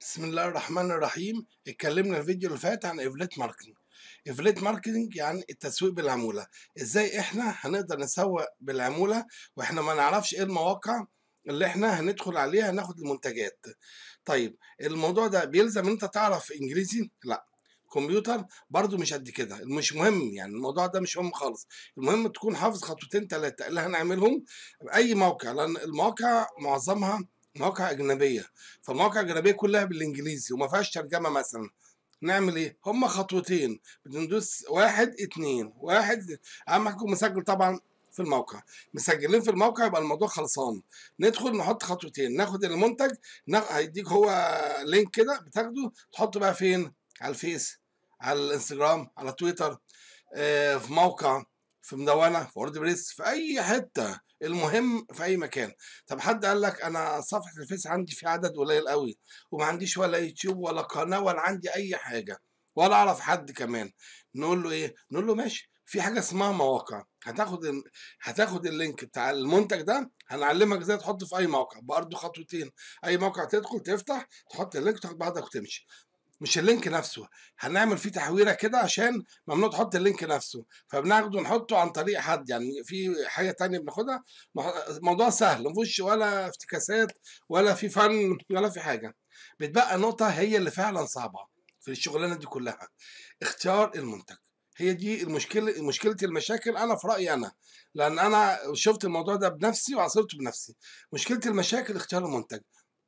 بسم الله الرحمن الرحيم اتكلمنا الفيديو اللي فات عن افليت ماركتنج افليت ماركتنج يعني التسويق بالعمولة ازاي احنا هنقدر نسوق بالعمولة واحنا ما نعرفش ايه المواقع اللي احنا هندخل عليها ناخد المنتجات طيب الموضوع ده بيلزم ان انت تعرف انجليزي لا كمبيوتر برضو مش قد كده مش مهم يعني الموضوع ده مش مهم خالص المهم تكون حافظ خطوتين ثلاثة اللي هنعملهم اي موقع لان المواقع معظمها مواقع اجنبيه فالمواقع الاجنبيه كلها بالانجليزي وما فيهاش ترجمه مثلا نعمل ايه هما خطوتين بندوس واحد اتنين واحد اهم حاجه يكون مسجل طبعا في الموقع مسجلين في الموقع يبقى الموضوع خلصان ندخل نحط خطوتين ناخد المنتج نا- هيديك هو لينك كده بتاخده تحطه بقى فين على الفيس على الانستجرام على تويتر آه، في موقع في مدونه في وورد بريس في اي حته المهم في اي مكان طب حد قال لك انا صفحه الفيس عندي في عدد قليل قوي وما عنديش ولا يوتيوب ولا قناه ولا عندي اي حاجه ولا اعرف حد كمان نقول له ايه نقول له ماشي في حاجه اسمها مواقع هتاخد ال... هتاخد اللينك بتاع المنتج ده هنعلمك ازاي تحطه في اي موقع برضه خطوتين اي موقع تدخل تفتح تحط اللينك تاخد بعضك وتمشي مش اللينك نفسه هنعمل فيه تحويره كده عشان ممنوع تحط اللينك نفسه فبناخده نحطه عن طريق حد يعني في حاجه تانية بناخدها مح- موضوع سهل مفيهوش ولا افتكاسات ولا في فن ولا في حاجه بتبقى نقطه هي اللي فعلا صعبه في الشغلانه دي كلها اختيار المنتج هي دي المشكله مشكله المشاكل انا في رايي انا لان انا شفت الموضوع ده بنفسي وعصرته بنفسي مشكله المشاكل اختيار المنتج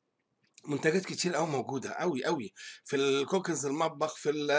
منتجات كتير قوي موجوده قوي قوي في الكوكنز المطبخ في ال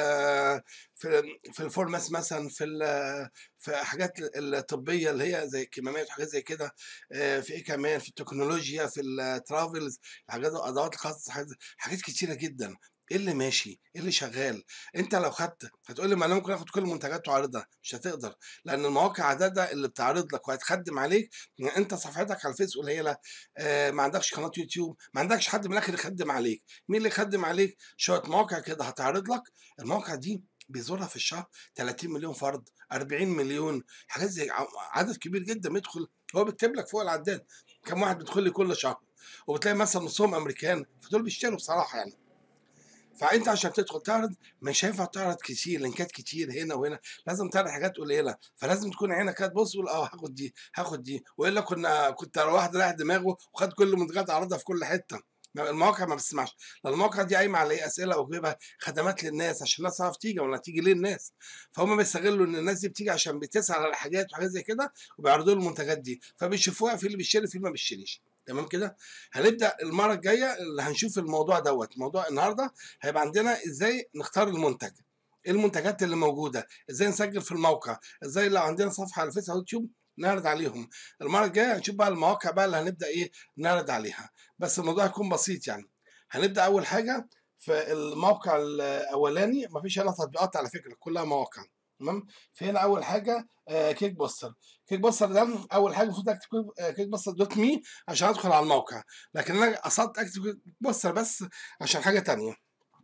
في في الفورماس مثلا في ال في حاجات الطبيه اللي هي زي الكمامات وحاجات زي كده آه، في ايه كمان في التكنولوجيا في الترافلز حاجات الادوات الخاصه حاجات حاجات كتيره جدا ايه اللي ماشي ايه اللي شغال انت لو خدت هتقول لي ما انا ممكن اخد كل المنتجات واعرضها مش هتقدر لان المواقع عددها اللي بتعرض لك وهتخدم عليك يعني انت صفحتك على الفيس قليله آه، ما عندكش قناه يوتيوب ما عندكش حد من الاخر يخدم عليك مين اللي يخدم عليك شويه مواقع كده هتعرض لك المواقع دي بيزورها في الشهر 30 مليون فرد 40 مليون حاجات زي ع- عدد كبير جدا بيدخل هو بيكتب لك فوق العداد كم واحد بيدخل لي كل شهر وبتلاقي مثلا نصهم امريكان فدول بيشتروا بصراحه يعني فانت عشان تدخل تعرض مش هينفع تعرض كتير لينكات كتير هنا وهنا لازم تعرض حاجات قليله فلازم تكون عينك كده تبص تقول اه هاخد دي هاخد دي والا كنا كنت واحد رايح دماغه وخد كل المنتجات عرضها في كل حته ما- المواقع ما بتسمعش لان المواقع دي قايمه على ايه اسئله وجوابها خدمات للناس عشان الناس تعرف تيجي ولا تيجي ليه الناس فهم بيستغلوا ان الناس دي بتيجي عشان بتسال على حاجات وحاجات زي كده وبيعرضوا له المنتجات دي فبيشوفوها في اللي بيشتري في اللي ما بيشتريش تمام كده هنبدا المره الجايه اللي هنشوف الموضوع دوت موضوع النهارده هيبقى عندنا ازاي نختار المنتج ايه المنتجات اللي موجوده ازاي نسجل في الموقع ازاي لو عندنا صفحه على الفيس او يوتيوب نعرض عليهم المره الجايه هنشوف بقى المواقع بقى اللي هنبدا ايه نعرض عليها بس الموضوع هيكون بسيط يعني هنبدا اول حاجه في الموقع الاولاني مفيش هنا تطبيقات على فكره كلها مواقع تمام في هنا اول حاجه آه كيك بوستر كيك بوستر ده اول حاجه المفروض اكتب كيك- آه، كيك بوستر دوت مي عشان ادخل على الموقع لكن انا قصدت اكتب كيك بوستر بس عشان حاجه تانية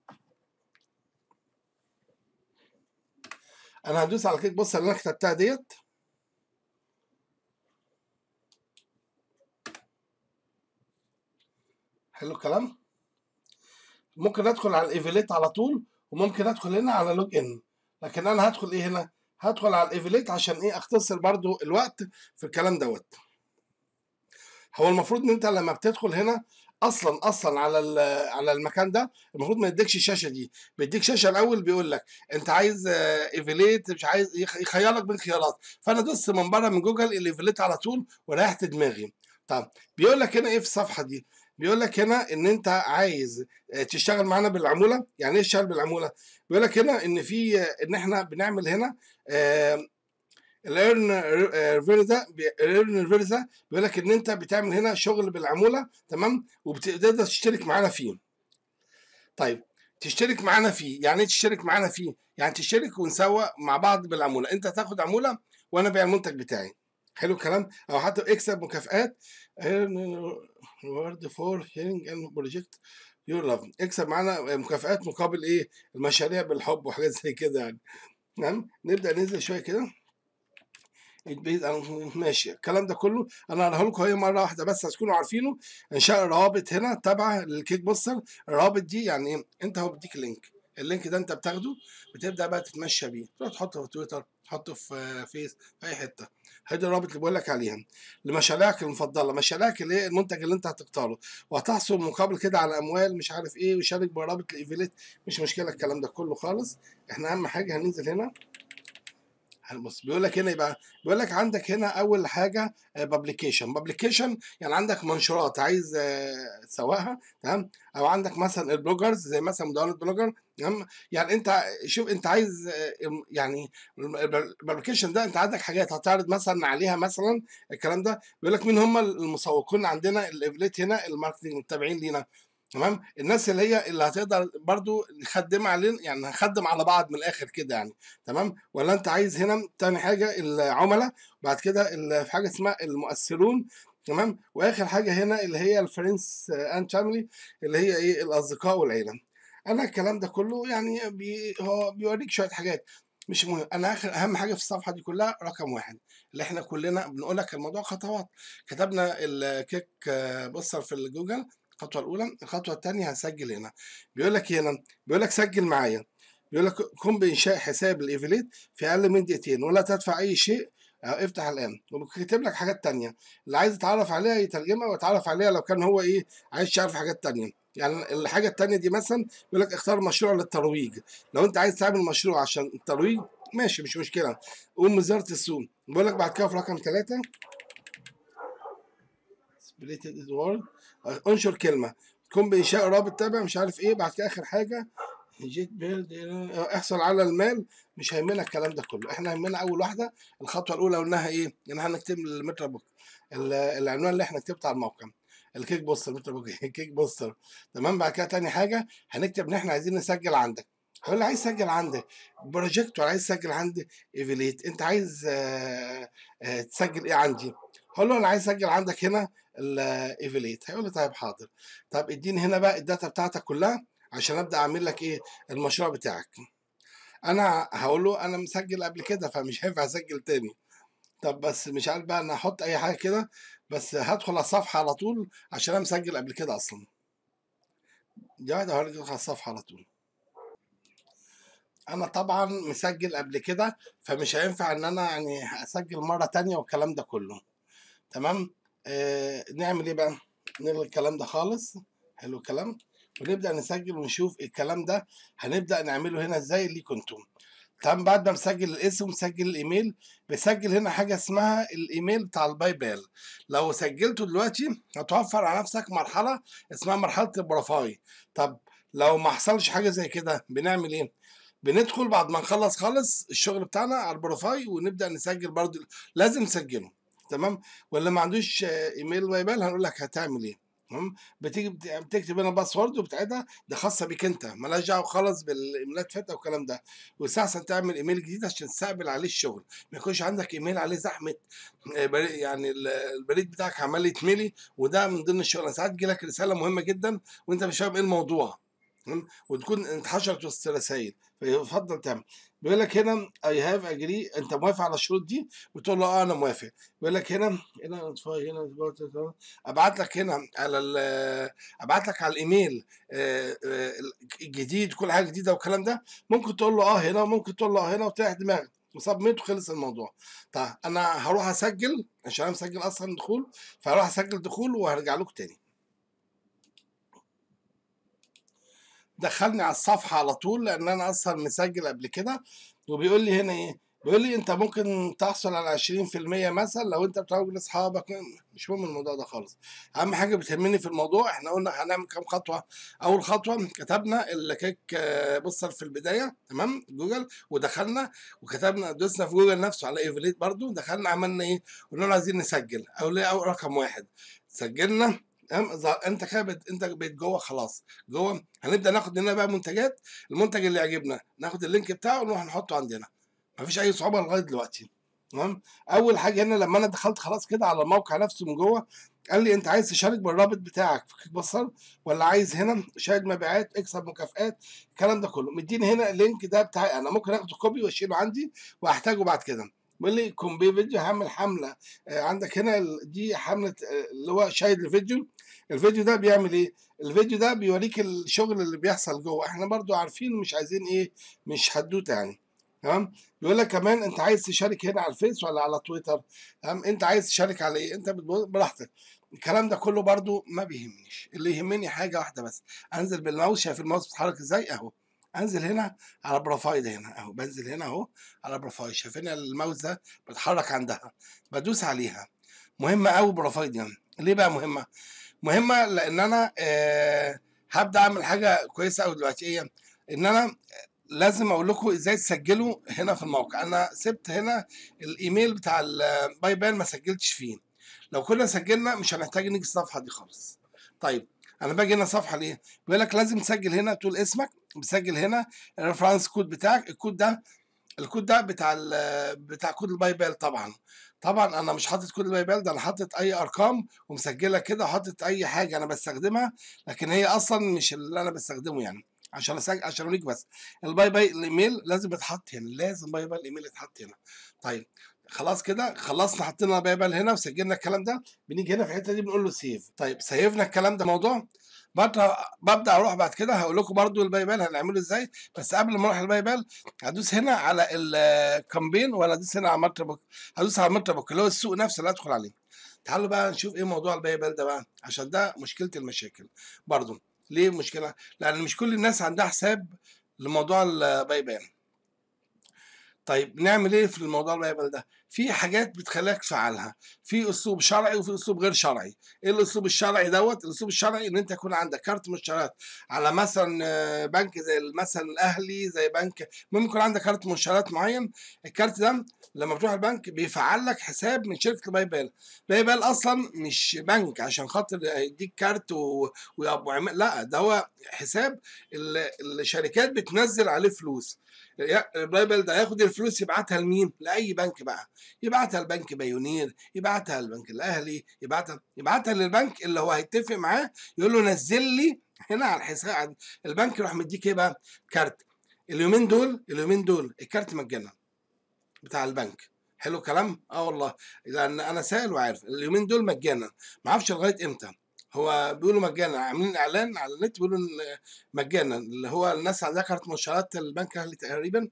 انا هدوس على كيك بوستر اللي انا كتبتها ديت حلو الكلام ممكن ادخل على الايفيليت على طول وممكن ادخل هنا على لوج ان لكن انا هدخل ايه هنا هدخل على الايفيليت عشان ايه اختصر برضو الوقت في الكلام دوت هو المفروض ان انت لما بتدخل هنا اصلا اصلا على ال- على المكان ده المفروض ما يديكش الشاشه دي بيديك شاشه الاول بيقول لك انت عايز آه، ايفيليت مش عايز يخ- يخيرك بين خيارات فانا دوست من بره من جوجل الايفيليت على طول وريحت دماغي طب بيقول لك هنا ايه في الصفحه دي بيقول لك هنا ان انت عايز آه، تشتغل معانا بالعموله يعني ايه تشتغل بالعموله بيقول لك هنا ان في آه، ان احنا بنعمل هنا آه، الايرن فيرزا الايرن فيرزا بيقول لك ان انت بتعمل هنا شغل بالعموله تمام وبتقدر تشترك معانا فيه طيب تشترك معانا فيه يعني ايه تشترك معانا فيه يعني تشترك ونسوق مع بعض بالعموله انت تاخد عموله وانا بيع المنتج بتاعي حلو الكلام او حتى اكسب مكافآت ريورد فور هيرنج اند بروجكت يور لاف اكسب معانا مكافآت مقابل ايه المشاريع بالحب وحاجات زي كده يعني تمام نبدا ننزل شويه كده البيت أنا- ماشي الكلام ده كله انا هقراه لكم هي مره واحده بس عشان تكونوا عارفينه انشاء روابط هنا تابعه للكيك بوستر الروابط دي يعني ايه انت هو بيديك لينك اللينك ده انت بتاخده بتبدا بقى تتمشى بيه تروح تحطه في تويتر تحطه في آه، فيس في اي حته هيدي الرابط اللي بقول لك عليها لمشاريعك المفضله مشاريعك اللي هي المنتج اللي انت هتختاره وهتحصل مقابل كده على اموال مش عارف ايه وشارك برابط الايفيليت مش مشكله الكلام ده كله خالص احنا اهم حاجه هننزل هنا بص بيقول لك هنا يبقى بيقول لك عندك هنا اول حاجه بابليكيشن بابليكيشن يعني عندك منشورات عايز آه، تسوقها تمام او عندك مثلا البلوجرز زي مثلا مدونه بلوجر تمام يعني انت شوف انت عايز آه، يعني البابليكيشن ده انت عندك حاجات هتعرض مثلا عليها مثلا الكلام ده بيقول لك مين هم المسوقين عندنا الافليت هنا الماركتنج المتابعين لينا تمام الناس اللي هي اللي هتقدر برضو نخدم علينا يعني هنخدم على بعض من الاخر كده يعني تمام ولا انت عايز هنا تاني حاجه العملاء بعد كده ال- في حاجه اسمها المؤثرون تمام واخر حاجه هنا اللي هي الفريندز اند فاميلي اللي هي ايه الاصدقاء والعيله انا الكلام ده كله يعني بي هو بيوريك شويه حاجات مش مهم انا اخر اهم حاجه في الصفحه دي كلها رقم واحد اللي احنا كلنا بنقول لك الموضوع خطوات كتبنا الكيك آه، بصر في الجوجل الخطوه الاولى الخطوه الثانيه هنسجل هنا بيقول لك هنا بيقول لك سجل معايا بيقول لك قم بانشاء حساب الايفيليت في اقل من دقيقتين ولا تدفع اي شيء أو افتح الان وكاتب لك حاجات تانية اللي عايز يتعرف عليها يترجمها ويتعرف عليها لو كان هو ايه عايز يعرف حاجات تانية يعني الحاجة التانية دي مثلا بيقول لك اختار مشروع للترويج لو انت عايز تعمل مشروع عشان الترويج ماشي مش مشكلة قوم وزارة السوق بيقول لك بعد كده في رقم ثلاثة سبليتد وورد انشر كلمة قم بإنشاء رابط تابع مش عارف ايه بعد كده آخر حاجة جيت بيرد احصل على المال مش هيهمنا الكلام ده كله احنا هيهمنا اول واحده الخطوه الاولى قلناها ايه ان احنا هنكتب المتر بوك ال- العنوان اللي احنا كتبته على الموقع الكيك بوستر متر بوك كيك بوستر تمام بعد كده تاني حاجه هنكتب ان احنا عايزين نسجل عندك هقول له عايز تسجل عندك بروجكت ولا عايز تسجل عندي ايفيليت انت عايز آه، آه، تسجل ايه عندي هقول له انا عايز اسجل عندك هنا الايفيليت هيقول لي طيب حاضر طب اديني هنا بقى الداتا بتاعتك كلها عشان ابدا اعمل لك ايه المشروع بتاعك انا هقول له انا مسجل قبل كده فمش هينفع اسجل تاني طب بس مش عارف بقى انا هحط اي حاجه كده بس هدخل على الصفحه على طول عشان انا مسجل قبل كده اصلا دي واحده هرجع على الصفحه على طول انا طبعا مسجل قبل كده فمش هينفع ان انا يعني اسجل مره تانية والكلام ده كله تمام آه نعمل ايه بقى نلغي الكلام ده خالص حلو الكلام ونبدا نسجل ونشوف الكلام ده هنبدا نعمله هنا ازاي ليكم انتم تمام بعد ما مسجل الاسم ومسجل الايميل بسجل هنا حاجه اسمها الايميل بتاع الباي بال لو سجلته دلوقتي هتوفر على نفسك مرحله اسمها مرحله البروفايل طب لو ما حصلش حاجه زي كده بنعمل ايه بندخل بعد ما نخلص خالص الشغل بتاعنا على البروفايل ونبدا نسجل برضه لازم نسجله تمام واللي ما عندوش آه، ايميل باي بال هنقول لك هتعمل ايه تمام بتيجي بت- بتكتب هنا باسورد وبتاعتها ده خاصه بيك انت مالهاش دعوه خالص بالايميلات فاتة والكلام ده ويستحسن تعمل ايميل جديد عشان تستقبل عليه الشغل ما يكونش عندك ايميل عليه زحمه آه، بري- يعني ال- البريد بتاعك عمال يتملي وده من ضمن الشغل ساعات تجيلك رساله مهمه جدا وانت مش فاهم ايه الموضوع تمام؟ وتكون انتحشرت وسط رسائل فيفضل تعمل بيقول لك هنا اي هاف اجري انت موافق على الشروط دي بتقول له اه انا موافق بيقول لك هنا هنا اطفاء هنا ابعت لك هنا على ال- ابعت لك على الايميل آه، آه، الجديد كل حاجه جديده والكلام ده ممكن تقول له اه هنا وممكن تقول له اه هنا وتريح دماغك وصمت وخلص الموضوع طيب انا هروح اسجل عشان انا مسجل اصلا دخول فهروح اسجل دخول وهرجع لكم تاني دخلني على الصفحه على طول لان انا اصلا مسجل قبل كده وبيقول لي هنا ايه بيقول لي انت ممكن تحصل على 20% مثلا لو انت بتروج لاصحابك مش مهم الموضوع ده خالص اهم حاجه بتهمني في الموضوع احنا قلنا هنعمل كام خطوه اول خطوه كتبنا الكيك آه، بصر في البدايه تمام جوجل ودخلنا وكتبنا دوسنا في جوجل نفسه على ايفليت برضو دخلنا عملنا ايه قلنا له عايزين نسجل او ليه او رقم واحد سجلنا تمام ظ- انت كده بت- انت بقيت جوه خلاص جوه هنبدا ناخد هنا بقى منتجات المنتج اللي يعجبنا ناخد اللينك بتاعه ونروح نحطه عندنا مفيش اي صعوبه لغايه دلوقتي تمام اول حاجه هنا لما انا دخلت خلاص كده على الموقع نفسه من جوه قال لي انت عايز تشارك بالرابط بتاعك في كيك بصر ولا عايز هنا شاهد مبيعات اكسب مكافآت الكلام ده كله مديني هنا اللينك ده بتاعي انا ممكن اخده كوبي واشيله عندي واحتاجه بعد كده بيقول لي كومبي فيديو هعمل حمله آه، عندك هنا ال- دي حمله آه، اللي هو شاهد الفيديو الفيديو ده بيعمل ايه الفيديو ده بيوريك الشغل اللي بيحصل جوه احنا برضو عارفين مش عايزين ايه مش حدوته يعني تمام بيقول لك كمان انت عايز تشارك هنا على الفيس ولا على تويتر تمام انت عايز تشارك على ايه انت بتبص- براحتك الكلام ده كله برضو ما بيهمنيش اللي يهمني حاجه واحده بس انزل بالماوس شايف الماوس بيتحرك ازاي اهو انزل هنا على بروفايل هنا اهو بنزل هنا اهو على بروفايل شايفين الماوس ده بتحرك عندها بدوس عليها مهمه قوي بروفايل دي ليه بقى مهمه مهمه لان انا آه هبدا اعمل حاجه كويسه قوي دلوقتي ايه ان انا لازم اقول لكم ازاي تسجلوا هنا في الموقع انا سبت هنا الايميل بتاع الباي بال ما سجلتش فيه لو كنا سجلنا مش هنحتاج نيجي الصفحه دي خالص طيب انا باجي هنا صفحه ليه بيقول لك لازم تسجل هنا تقول اسمك بتسجل هنا الريفرنس كود بتاعك الكود ده الكود ده بتاع ال- بتاع كود الباي بال طبعا طبعا انا مش حاطط كود الباي بال ده انا حاطط اي ارقام ومسجله كده حاطط اي حاجه انا بستخدمها لكن هي اصلا مش اللي انا بستخدمه يعني عشان اسجل عشان اوريك بس الباي باي الايميل لازم يتحط هنا لازم باي باي الايميل يتحط هنا طيب خلاص كده خلصنا حطينا باي بال هنا وسجلنا الكلام ده بنيجي هنا في الحته دي بنقول له سيف طيب سيفنا الكلام ده موضوع ببدا ببدا اروح بعد كده هقول لكم برضو الباي بال هنعمله ازاي بس قبل ما اروح الباي بال هدوس هنا على الكامبين ولا ادوس هنا على متربوك هدوس على متربوك اللي هو السوق نفسه اللي هدخل عليه تعالوا بقى نشوف ايه موضوع الباي بال ده بقى عشان ده مشكله المشاكل برضو ليه مشكله لان مش كل الناس عندها حساب لموضوع الباي بال طيب نعمل ايه في الموضوع البايبل ده؟ في حاجات بتخليك تفعلها، في اسلوب شرعي وفي اسلوب غير شرعي، ايه الاسلوب الشرعي دوت؟ الاسلوب الشرعي ان انت يكون عندك كارت مشتريات على مثلا آه، بنك زي مثلا الاهلي زي بنك المهم يكون عندك كارت مشتريات معين، الكارت ده لما بتروح البنك بيفعل لك حساب من شركه الباي بال، باي بال اصلا مش بنك عشان خاطر يديك كارت و... ويعمل لا ده هو حساب ال- الشركات بتنزل عليه فلوس يا- البايبل ده هياخد الفلوس يبعتها لمين؟ لاي بنك بقى يبعتها لبنك بايونير يبعتها للبنك الاهلي يبعتها يبعتها للبنك اللي هو هيتفق معاه يقول له نزل لي هنا على الحساب البنك يروح مديك ايه بقى؟ كارت اليومين دول اليومين دول الكارت مجانا بتاع البنك حلو الكلام؟ اه والله لان انا سائل وعارف اليومين دول مجانا ما اعرفش لغايه امتى هو بيقولوا مجانا عاملين اعلان على النت بيقولوا إن مجانا اللي هو الناس عندها كارت مشتريات البنك الاهلي تقريبا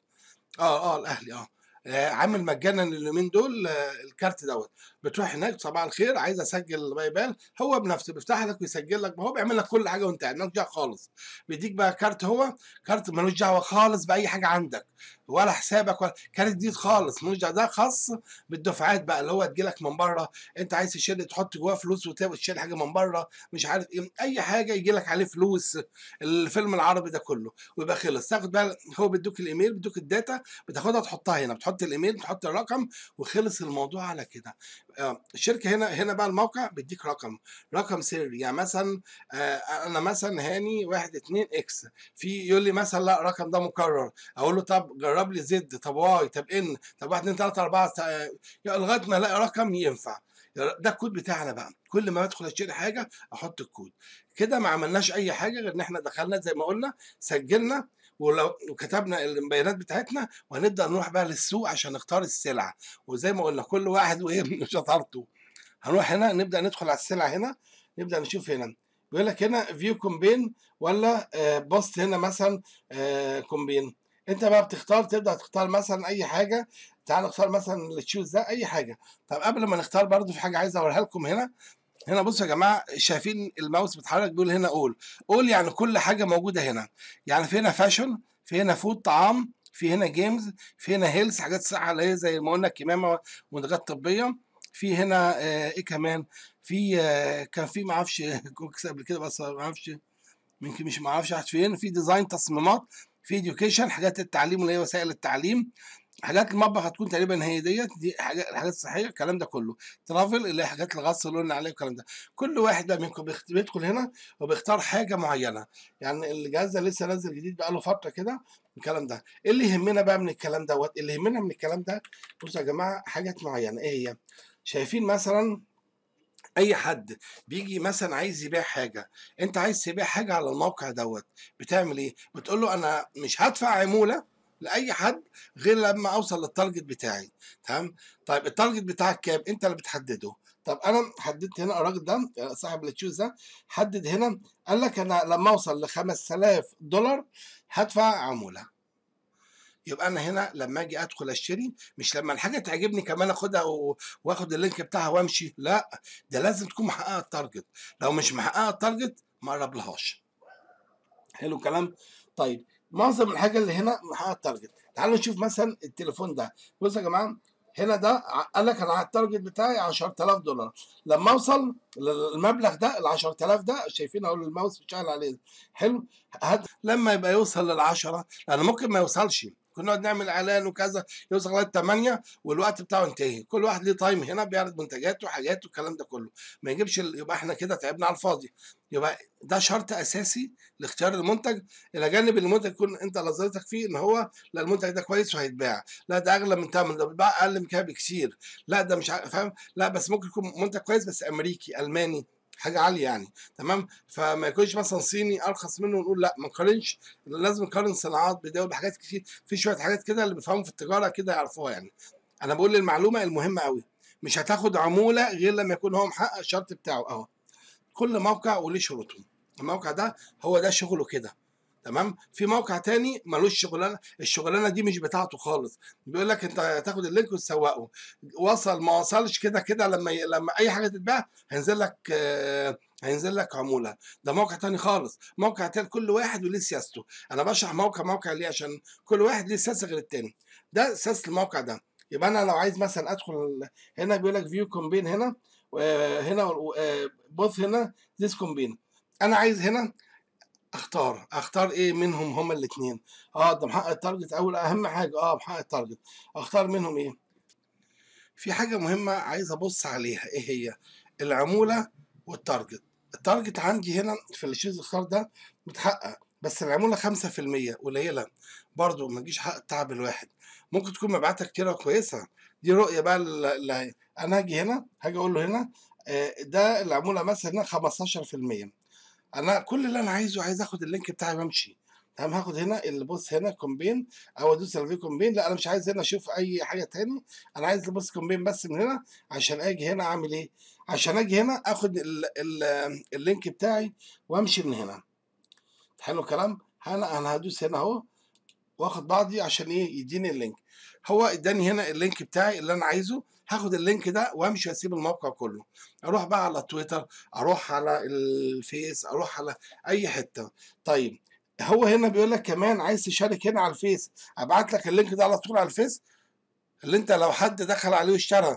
اه اه الاهلي اه آه، عامل مجانا اليومين دول آه، الكارت دوت بتروح هناك صباح الخير عايز اسجل باي بال هو بنفسه بيفتح لك ويسجل لك هو بيعمل لك كل حاجه وانت قاعد مالكش دعوه خالص بيديك بقى كارت هو كارت ملوش دعوه خالص باي حاجه عندك ولا حسابك ولا كارت جديد خالص ملوش دعوه ده خاص بالدفعات بقى اللي هو تجيلك من بره انت عايز تشيل تحط جواه فلوس وتشيل حاجه من بره مش عارف ايه اي حاجه يجي لك عليه فلوس الفيلم العربي ده كله ويبقى خلص تاخد بقى هو بيدوك الايميل بيدوك الداتا بتاخدها تحطها هنا بتحط الايميل بتحط الرقم وخلص الموضوع على كده آه، الشركه هنا هنا بقى الموقع بيديك رقم رقم سري يعني مثلا آه، انا مثلا هاني واحد اتنين اكس في يقول لي مثلا لا الرقم ده مكرر اقول له طب جرب لي زد طب واي طب ان طب واحد اتنين تلاته اربعه تا- لغايه ما الاقي رقم ينفع ده الكود بتاعنا بقى كل ما بدخل اشتري حاجه احط الكود كده ما عملناش اي حاجه غير ان احنا دخلنا زي ما قلنا سجلنا ولو وكتبنا البيانات بتاعتنا وهنبدا نروح بقى للسوق عشان نختار السلعه وزي ما قلنا كل واحد وايه شطارته هنروح هنا نبدا ندخل على السلعه هنا نبدا نشوف هنا بيقول لك هنا فيو كومبين ولا آه، بوست هنا مثلا آه، كومبين انت بقى بتختار تبدا تختار مثلا اي حاجه تعال نختار مثلا التشوز ده اي حاجه طب قبل ما نختار برضو في حاجه عايز اوريها لكم هنا هنا بصوا يا جماعه شايفين الماوس بيتحرك بيقول هنا اول اول يعني كل حاجه موجوده هنا يعني في هنا فاشن في هنا فود طعام في هنا جيمز في هنا هيلث حاجات صحه اللي هي زي ما قلنا كمامه ومنتجات طبيه في هنا آه ايه كمان في آه كان في ما اعرفش كوكس قبل كده بس ما اعرفش يمكن مش ما اعرفش راحت فين في ديزاين تصميمات في اديوكيشن حاجات التعليم اللي هي وسائل التعليم حاجات المطبخ هتكون تقريبا هي ديت دي حاجات الحاجات الصحيه الكلام ده كله ترافل اللي هي حاجات الغسل اللي قلنا عليه الكلام ده كل واحد بقى منكم بيخت- بيدخل هنا وبيختار حاجه معينه يعني الجهاز ده لسه نازل جديد بقى له فتره كده الكلام ده ايه اللي يهمنا بقى من الكلام دوت اللي يهمنا من الكلام ده بصوا يا جماعه حاجات معينه ايه هي شايفين مثلا اي حد بيجي مثلا عايز يبيع حاجه انت عايز تبيع حاجه على الموقع دوت بتعمل ايه بتقول له انا مش هدفع عموله لاي حد غير لما اوصل للتارجت بتاعي تمام طيب التارجت بتاعك كام انت اللي بتحدده طب انا حددت هنا الراجل ده صاحب التشوز ده حدد هنا قال لك انا لما اوصل ل 5000 دولار هدفع عموله يبقى انا هنا لما اجي ادخل اشتري مش لما الحاجه تعجبني كمان اخدها و- واخد اللينك بتاعها وامشي لا ده لازم تكون محققه التارجت لو مش محققه التارجت ما اقربلهاش حلو الكلام طيب معظم الحاجه اللي هنا محققه التارجت تعالوا نشوف مثلا التليفون ده بصوا يا جماعه هنا ده ع- قال لك انا على التارجت بتاعي 10000 دولار لما اوصل للمبلغ ده ال 10000 ده شايفين اهو الماوس بيشتغل عليه حلو هد... لما يبقى يوصل لل 10 لان ممكن ما يوصلش كنا نقعد نعمل اعلان وكذا يوصل لغايه 8 والوقت بتاعه انتهي كل واحد ليه تايم هنا بيعرض منتجاته وحاجاته والكلام ده كله ما يجيبش ال- يبقى احنا كده تعبنا على الفاضي يبقى ده شرط اساسي لاختيار المنتج الى جانب ان المنتج يكون انت نظرتك فيه ان هو لا المنتج ده كويس وهيتباع لا ده اغلى من ثمن ده بيتباع اقل من كده بكثير لا ده مش ع- فاهم لا بس ممكن يكون منتج كويس بس امريكي الماني حاجه عاليه يعني تمام فما يكونش مثلا صيني ارخص منه ونقول لا ما نقارنش لازم نقارن صناعات بدول بحاجات كتير في شويه حاجات كده اللي بيفهموا في التجاره كده يعرفوها يعني انا بقول المعلومه المهمه قوي مش هتاخد عموله غير لما يكون هو محقق الشرط بتاعه اهو كل موقع وليه شروطه الموقع ده هو ده شغله كده تمام في موقع تاني ملوش شغلانه الشغلانه دي مش بتاعته خالص بيقول لك انت هتاخد اللينك وتسوقه وصل ما وصلش كده كده لما ي... لما اي حاجه تتباع هينزل لك آه، هينزل لك عموله ده موقع تاني خالص موقع تاني كل واحد وليه سياسته انا بشرح موقع موقع ليه عشان كل واحد ليه سياسه غير التاني ده سياسه الموقع ده يبقى انا لو عايز مثلا ادخل هنا بيقول لك فيو كومبين هنا وهنا بوث هنا ذيس كومبين انا عايز هنا اختار اختار ايه منهم هما الاثنين اه ده محقق التارجت اول اهم حاجه اه محقق التارجت اختار منهم ايه في حاجه مهمه عايز ابص عليها ايه هي العموله والتارجت التارجت عندي هنا في الشيز الخار ده متحقق بس العموله 5% قليله برضو ما تجيش حق التعب الواحد ممكن تكون مبيعاتها كتيره كويسه دي رؤيه بقى اللي انا هاجي هنا هاجي اقول له هنا آه، ده العموله مثلا هنا 15% انا كل اللي انا عايزه عايز اخد اللينك بتاعي وامشي تمام هاخد هنا اللي بص هنا كومبين او ادوس على في كومبين لا انا مش عايز هنا اشوف اي حاجه تاني انا عايز بص كومبين بس من هنا عشان اجي هنا اعمل ايه عشان اجي هنا اخد ال ال اللينك بتاعي وامشي من هنا حلو الكلام انا انا هدوس هنا اهو واخد بعضي عشان ايه يديني اللينك هو اداني هنا اللينك بتاعي اللي انا عايزه هاخد اللينك ده وامشي واسيب الموقع كله اروح بقى على تويتر اروح على الفيس اروح على اي حته طيب هو هنا بيقول لك كمان عايز تشارك هنا على الفيس ابعت لك اللينك ده على طول على الفيس اللي انت لو حد دخل عليه واشترى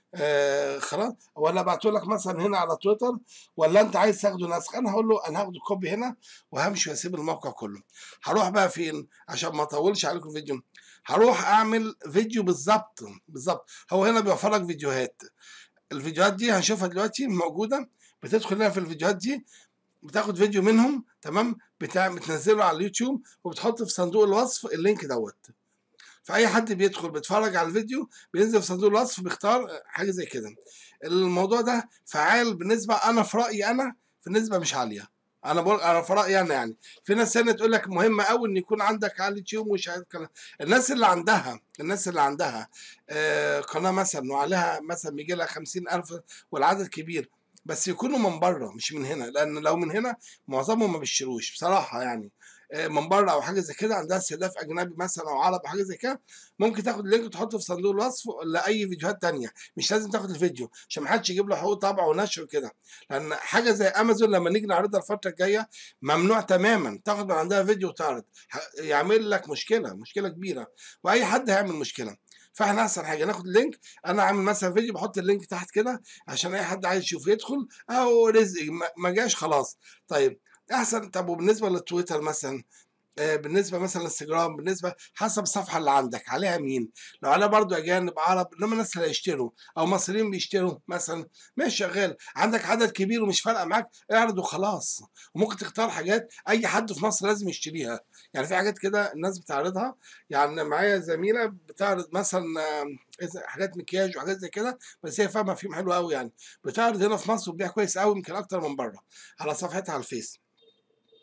آه خلاص ولا ابعته لك مثلا هنا على تويتر ولا انت عايز تاخده نسخ انا هقول له انا هاخد الكوبي هنا وهمشي واسيب الموقع كله هروح بقى فين عشان ما اطولش عليكم الفيديو هروح اعمل فيديو بالظبط بالظبط هو هنا بيوفر لك فيديوهات الفيديوهات دي هنشوفها دلوقتي موجوده بتدخل هنا في الفيديوهات دي بتاخد فيديو منهم تمام بتاع بتنزله على اليوتيوب وبتحط في صندوق الوصف اللينك دوت فاي حد بيدخل بيتفرج على الفيديو بينزل في صندوق الوصف بيختار حاجه زي كده الموضوع ده فعال بالنسبه انا في رايي انا في نسبه مش عاليه انا بقول انا في رايي انا يعني في ناس هنا تقول لك مهم قوي ان يكون عندك على اليوتيوب وشاهد كلام الناس اللي عندها الناس اللي عندها آه قناه مثلا وعليها مثلا بيجي لها 50000 والعدد كبير بس يكونوا من بره مش من هنا لان لو من هنا معظمهم ما بيشتروش بصراحه يعني آه، من بره او حاجه زي كده عندها استهداف اجنبي مثلا او عرب او حاجه زي كده ممكن تاخد اللينك وتحطه في صندوق الوصف لاي فيديوهات تانية مش لازم تاخد الفيديو عشان ما حدش يجيب له حقوق طبع ونشر وكده لان حاجه زي امازون لما نيجي نعرضها الفتره الجايه ممنوع تماما تاخد من عندها فيديو وتعرض ه- يعمل لك مشكله مشكله كبيره واي حد هيعمل مشكله فاحنا احسن حاجه ناخد اللينك انا عامل مثلا فيديو بحط اللينك تحت كده عشان اي حد عايز يشوف يدخل او رزق ما- ما جاش خلاص طيب احسن طب وبالنسبه للتويتر مثلا آه، بالنسبه مثلا الانستجرام بالنسبه حسب الصفحه اللي عندك عليها مين لو عليها برضو اجانب عرب انما الناس اللي هيشتروا او مصريين بيشتروا مثلا ماشي شغال عندك عدد كبير ومش فارقه معاك اعرض وخلاص وممكن تختار حاجات اي حد في مصر لازم يشتريها يعني في حاجات كده الناس بتعرضها يعني معايا زميله بتعرض مثلا آه، حاجات مكياج وحاجات زي كده بس هي فاهمه فيهم حلو قوي يعني بتعرض هنا في مصر وبيع كويس قوي يمكن اكتر من بره على صفحتها على الفيس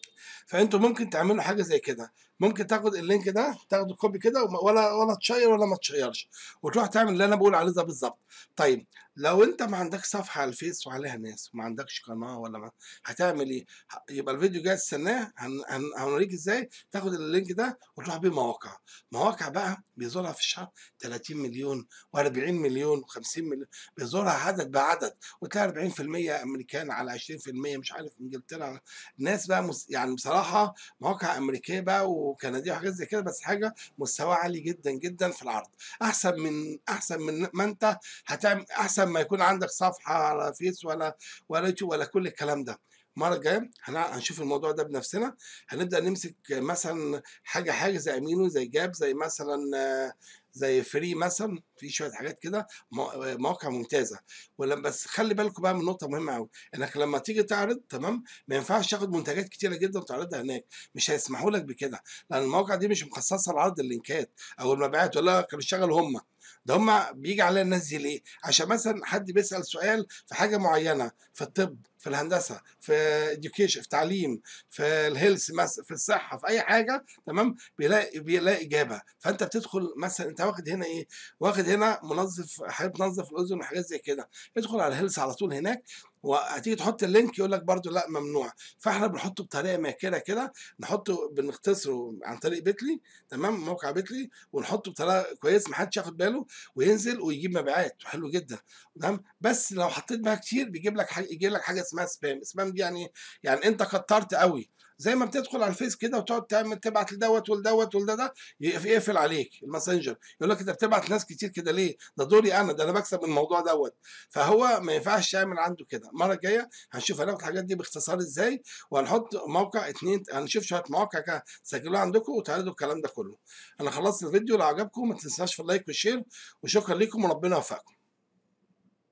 فانتوا ممكن تعملوا حاجه زي كده ممكن تاخد اللينك ده تاخده كوبي كده وما- ولا ولا تشير ولا ما تشيرش وتروح تعمل اللي انا بقول عليه ده بالظبط طيب لو انت ما عندكش صفحه على الفيس وعليها ناس وما عندكش قناه ولا ما هتعمل ايه ه- يبقى الفيديو جاي تستناه هن... هن... هنوريك ازاي تاخد اللينك ده وتروح بيه مواقع مواقع بقى بيزورها في الشهر 30 مليون و40 مليون و50 مليون بيزورها عدد بعدد وتلاقي 40% امريكان على 20% مش عارف انجلترا على ناس بقى مس... يعني بصراحه مواقع امريكيه بقى وكنديه وحاجات زي كده بس حاجه مستوى عالي جدا جدا في العرض احسن من احسن من ما انت هتعمل احسن ما يكون عندك صفحه على فيس ولا ولا يوتيوب ولا كل الكلام ده المره الجايه هن- هنشوف الموضوع ده بنفسنا هنبدا نمسك مثلا حاجه حاجه زي امينو زي جاب زي مثلا آه، زي فري مثلا في شويه حاجات كده مو- مواقع ممتازه ولما بس خلي بالكم بقى من نقطه مهمه قوي انك لما تيجي تعرض تمام ما ينفعش تاخد منتجات كتيره جدا وتعرضها هناك مش هيسمحوا لك بكده لان المواقع دي مش مخصصه لعرض اللينكات او المبيعات ولا كانوا اشتغلوا هم ده هم بيجي عليها الناس دي ليه؟ عشان مثلا حد بيسال سؤال في حاجه معينه في الطب في الهندسه في education في تعليم في الهيلث مثلا في الصحه في اي حاجه تمام بيلاقي بيلاقي اجابه فانت بتدخل مثلا انت واخد هنا ايه؟ واخد هنا منظف حاجه بتنظف الاذن وحاجات زي كده ادخل على الهيلث على طول هناك وهتيجي تحط اللينك يقول لك برضو لا ممنوع فاحنا بنحطه بطريقه ماكره كده نحطه بنختصره عن طريق بيتلي تمام موقع بيتلي ونحطه بطريقه كويس محدش ياخد باله وينزل ويجيب مبيعات حلو جدا تمام بس لو حطيت بقى كتير بيجيب لك حاجه يجيب لك حاجه اسمها سبام سبام دي يعني يعني انت كترت قوي زي ما بتدخل على الفيس كده وتقعد تعمل تبعت لدوت ولدوت ولده ده يقفل عليك الماسنجر يقول لك انت بتبعت ناس كتير كده ليه؟ ده دوري انا ده انا بكسب من الموضوع دوت فهو ما ينفعش يعمل عنده كده المره الجايه هنشوف هناخد الحاجات دي باختصار ازاي وهنحط موقع اتنين هنشوف شويه مواقع كده سجلوها عندكم وتعرضوا الكلام ده كله انا خلصت الفيديو لو عجبكم ما تنساش في اللايك والشير وشكرا لكم وربنا يوفقكم